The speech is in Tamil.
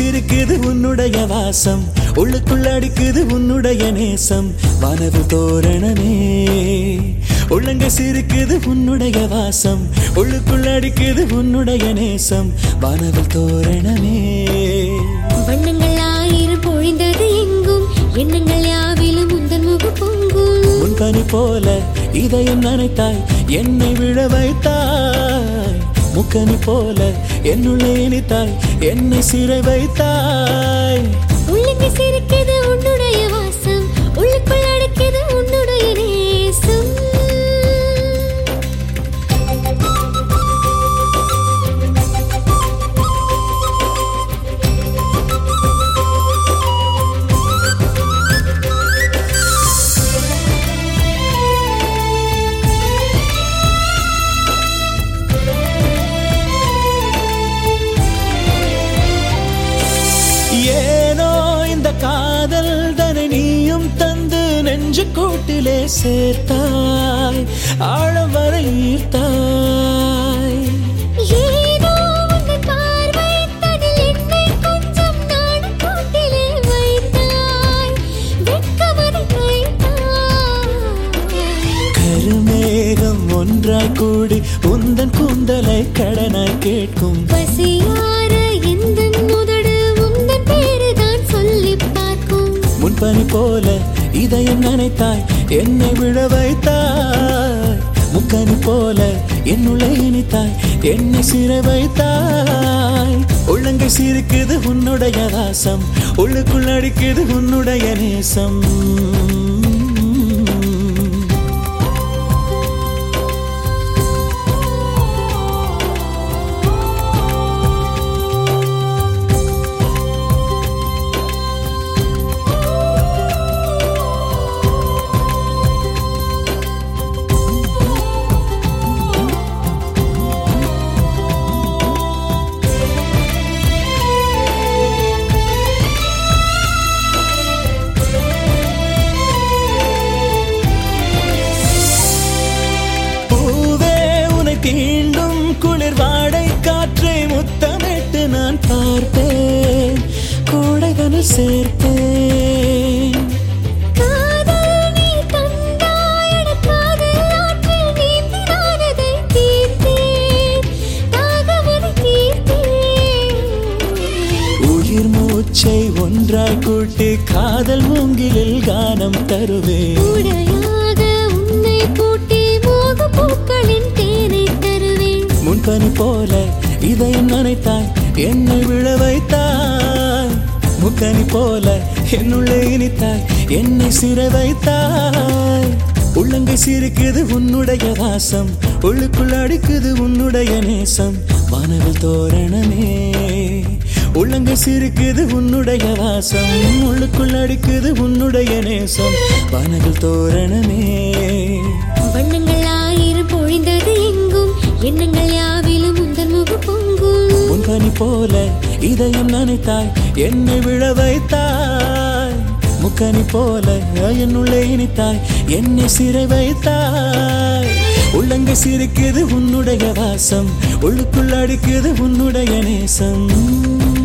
சிரிக்குது உன்னுடைய வாசம் உள்ளுக்குள்ள அடிக்குது உன்னுடைய நேசம் வானவு தோரணமே உள்ளங்க சிரிக்குது உன்னுடைய வாசம் உள்ளுக்குள்ள அடிக்குது உன்னுடைய நேசம் வானவு தோரணமே வண்ணங்கள் ஆயிரம் பொழிந்தது எங்கும் எண்ணங்கள் யாவிலும் உந்தன் முக பொங்கும் முன்பனி போல இதயம் நனைத்தாய் என்னை விழ வைத்தாய் முக்கனி போல என்னுள்ளே இனித்தாய் என்னை சிறை வைத்தாய் உள்ளங்க சிரிக்கிறது உன்னுடைய வாசம் உள்ளுக்குள் அடக்கியது உன்னுடைய நேசம் ஏனோ இந்த காதல் தனை நீயும் தந்து நெஞ்சு கூட்டிலே சேர்த்தாய் ஆழம் வரை ஈர்த்தாய் ஏதோ உந்தன் பார்வை தனில் என்னை கொஞ்சம் நாணக் கூட்டிலே வைத்தாய் வெட்கமறை வைத்தாய் கருமேகம் ஒன்றாய் கூடி உந்தன் கூந்தலை கடனாய் கேட்கும் பசியார எந்தன் உதடு உந்தன் பேருதான் சொல்லிப் பார்க்கும் முன்பனி போல இதயம் நனைத்தாய் என்னை விழ வைத்தாய் முக்கனி போல என்னுள்ளே இனித்தாய் என்னை சிறை வைத்தாய் உள்ளங்கை சிரிக்குது உன்னுடைய வாசம் உள்ளுக்குள் அடிக்குது உன்னுடைய நேசம் பூவே உனை தீண்டும் குளிர் வாடை காற்றை முத்தமிட்டு நான் பார்த்தேன் கோடைதனில் சேர்த்தேன் காதல் நீ தந்தாயட காதல் ஆற்றில் நீந்தி நான் அதை தீர்த்தேன் தாகமதை தீர்த்தேன் உயிர் மூச்சை ஒன்றாய் கூட்டி காதல் மூங்கிலில் கானம் தருவேன் உடையாக உன்னை பூட்டி மோக பூக்களின் தேனை தருவேன் முன்பனி போல இதயம் நனைத்தாய் என்னை விழ வைத்தாய் முக்கனி போல என்னுள்ளே இனித்தாய் என்னை சிறை வைத்தாய் உள்ளங்கை சிரிக்குது உன்னுடைய வாசம் உள்ளுக்குள் அடிக்குது உன்னுடைய நேசம் வானவில் தோரணமே உள்ளங்கை சிரிக்குது உன்னுடைய வாசம் உள்ளுக்குள் அடிக்குது உன்னுடைய நேசம் வானவில் தோரணமே வண்ணங்கள் ஆயிரம் பொழிந்தது எங்கும் எண்ணங்கள் யாவிலும் உந்தன் முக பொங்கும் முன்பனி போல இதயம் நனைத்தாய் என்னை விழ வைத்தாய் முக்கனி போல என்னுள்ளே இனித்தாய் என்னை சிறை வைத்தாய் உள்ளங்கை சிரிக்குது உன்னுடைய வாசம் உள்ளுக்குள் அடிக்குது உன்னுடைய நேசம்